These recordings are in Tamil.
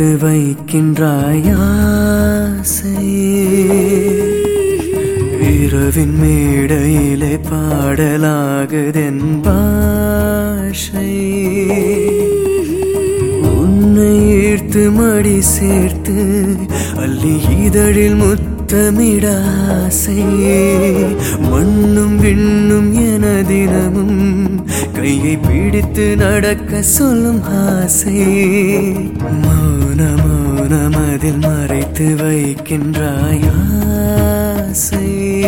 மறைத்து வைக்கின்றாய் ஆசையே இரவின் மேடையிலே பாடலாகுதென் பாஷை உன்னை ஈர்த்து மடி சேர்த்து அள்ளி இதழில் முத்தமிடாசை மண்ணும் விண்ணும் என தினமும் கையை பிடித்து நடக்க சொல்லும் ஆசை மௌன மௌனம் அதில் மறைத்து வைக்கின்றாய் ஆசை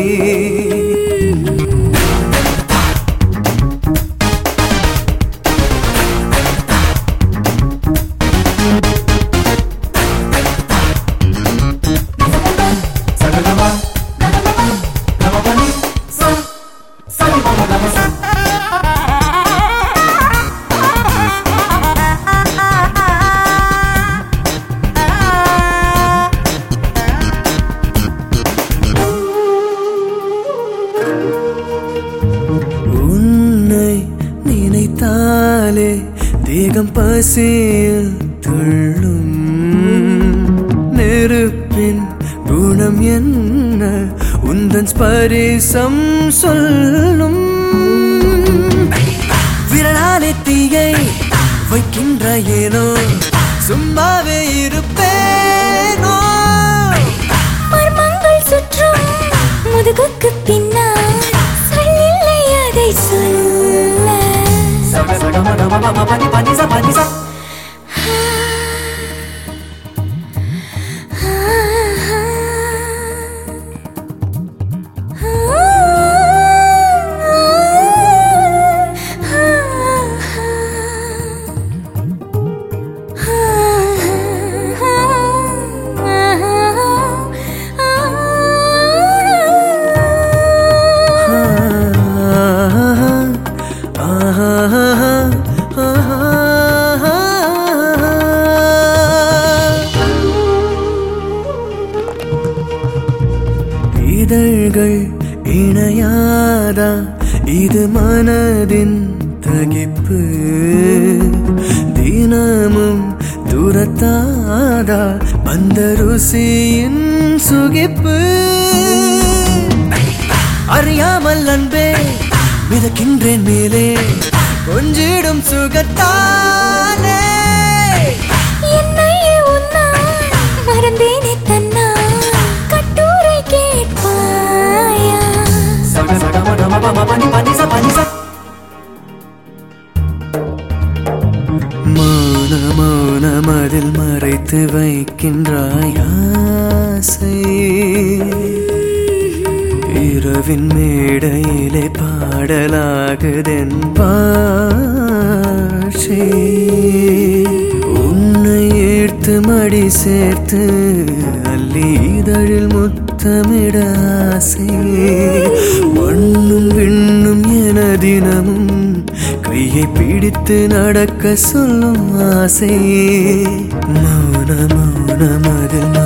உன்னை நினைத்தாலே தேகம் பசியில் துள்ளும் நெருப்பின் குணம் என்ன உந்தன் ஸ்பரிசம் சொல்லும் விரலாலே தீயை வைக்கின்ற ஏனோ சும்மாவே இருப்பேனோ மர்மங்கள் சுற்றும் முதுகுக்கு பின்னால் சொல்லில்லை அதை சொல்ல இதழ்கள் இணையாதா இது மனதின் தகிப்பு தினமும் துரத்தாதா அந்த ருசியின் சுகிப்பு அறியாமல் அன்பே மிதக்கின்றேன் மேலே கொஞ்சிடும் சுகத்தானே என்னையே உன்னால் மறந்தேனே தன்னால் கட்டுரை கேட்பாயா மௌன மௌனம் அதில் மறைத்து வைக்கின்றாய் ஆசை இரவின் மேடையிலே பாடலாகுதென் பாஷை உன்னை ஈர்த்து மடி சேர்த்து அள்ளி இதழில் முத்தமிட ஆசை மண்ணும் விண்ணும் என தினமும் கையை பிடித்து நடக்க சொல்லும் ஆசை மௌன மௌனம் அதில்